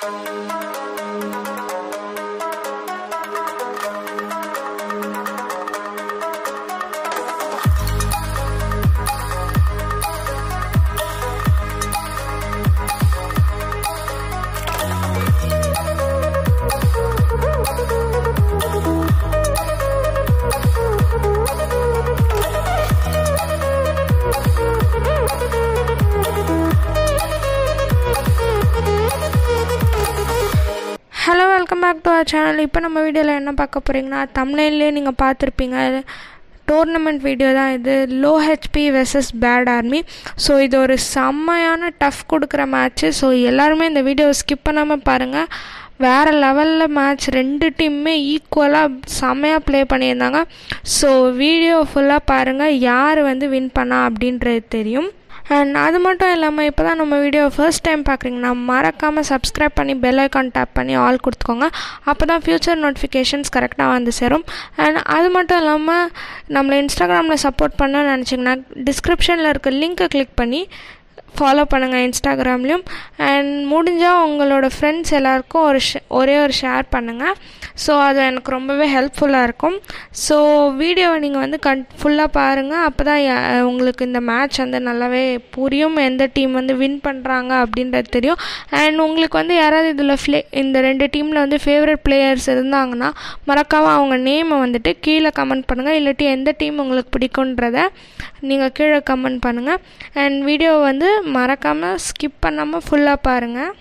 hello welcome back to our channel இப்போ நம்ம வீடியோவில் என்ன பார்க்க போகிறீங்கன்னா தமிழ்லேயே நீங்கள் பார்த்துருப்பீங்க டோர்னமெண்ட் வீடியோ தான் இது low HP versus bad army so இது ஒரு செம்மையான டஃப் கொடுக்குற மேட்ச்சு ஸோ எல்லாருமே இந்த வீடியோவை ஸ்கிப் பண்ணாமல் பாருங்கள் வேறு லெவலில் மேட்ச் ரெண்டு டீமுமே ஈக்குவலாக செம்மையாக ப்ளே பண்ணியிருந்தாங்க ஸோ வீடியோ ஃபுல்லாக பாருங்கள் யார் வந்து வின் பண்ணா அப்படின்றது தெரியும் அண்ட் அது மட்டும் இல்லாமல் இப்போ தான் நம்ம வீடியோ ஃபர்ஸ்ட் டைம் பார்க்குறீங்கன்னா மறக்காமல் சப்ஸ்கிரைப் பண்ணி பெல் ஐக்கான் டேப் பண்ணி ஆல் கொடுத்துக்கோங்க அப்போ தான் ஃப்யூச்சர் நோட்டிஃபிகேஷன்ஸ் கரெக்டாக வந்து சேரும் அண்ட் அது மட்டும் இல்லாமல் நம்மளை இன்ஸ்டாகிராமில் சப்போர்ட் பண்ண நினச்சிங்கன்னா டிஸ்கிரிப்ஷனில் இருக்க லிங்க்கை கிளிக் பண்ணி ஃபாலோ பண்ணுங்கள் இன்ஸ்டாகிராம்லேயும் அண்ட் முடிஞ்சால் உங்களோட ஃப்ரெண்ட்ஸ் எல்லாருக்கும் ஒரு ஷே ஒரே ஒரு ஷேர் பண்ணுங்கள் ஸோ அது எனக்கு ரொம்பவே ஹெல்ப்ஃபுல்லாக இருக்கும் ஸோ வீடியோவை நீங்கள் வந்து கன் ஃபுல்லாக பாருங்கள் அப்போ தான் உங்களுக்கு இந்த மேட்ச் வந்து நல்லாவே புரியும் எந்த டீம் வந்து வின் பண்ணுறாங்க அப்படின்றது தெரியும் அண்ட் உங்களுக்கு வந்து யாராவது இதில் ஃப்ளே இந்த ரெண்டு டீமில் வந்து ஃபேவரட் பிளேயர்ஸ் இருந்தாங்கன்னா மறக்காமல் அவங்க நேமை வந்துட்டு கீழே கமெண்ட் பண்ணுங்கள் இல்லாட்டி எந்த டீம் உங்களுக்கு பிடிக்குன்றத நீங்கள் கீழே கமெண்ட் பண்ணுங்கள் அண்ட் வீடியோ வந்து மறக்காமல் ஸ்கிப் பண்ணாமல் ஃபுல்லாக பாருங்கள்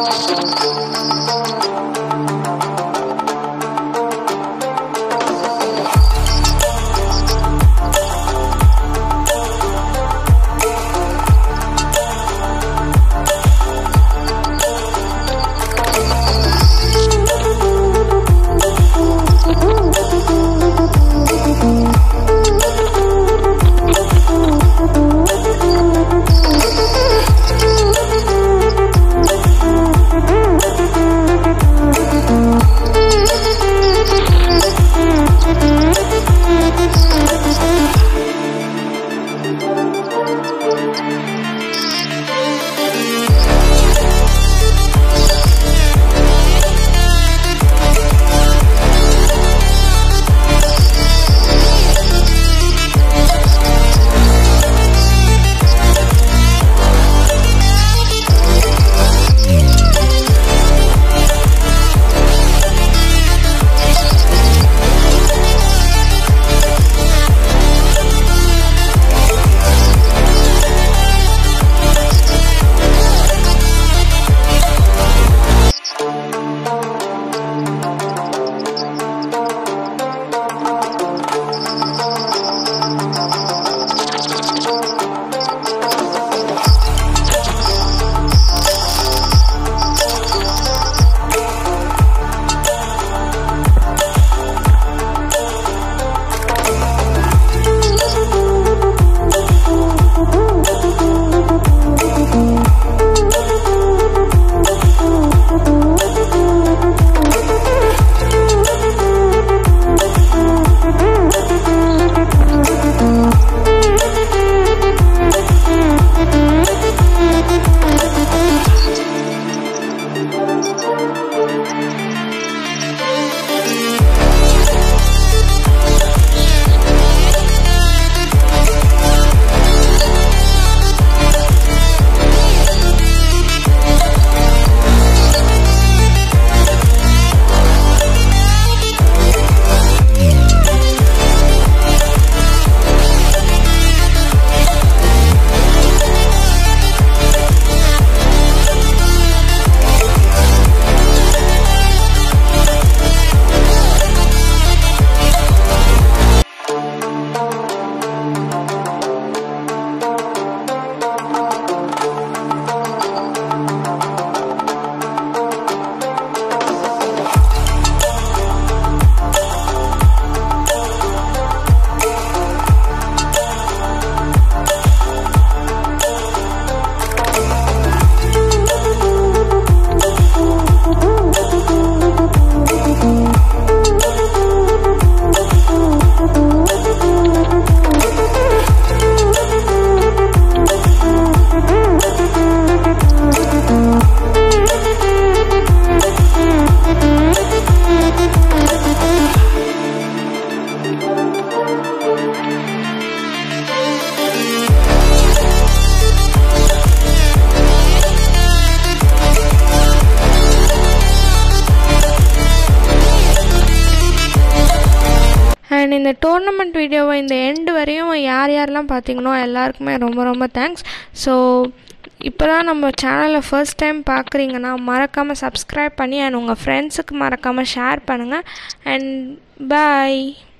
அண்ட் இந்த டோர்னமெண்ட் வீடியோவை இந்த எண்டு வரையும் யார் யாரெல்லாம் பார்த்தீங்களோ எல்லாருக்குமே ரொம்ப ரொம்ப தேங்க்ஸ் ஸோ இப்போ தான் நம்ம சேனலை ஃபர்ஸ்ட் டைம் பார்க்குறீங்கன்னா மறக்காமல் சப்ஸ்கிரைப் பண்ணி அண்ட் உங்கள் ஃப்ரெண்ட்ஸுக்கு மறக்காமல் ஷேர் பண்ணுங்கள் அண்ட் பாய்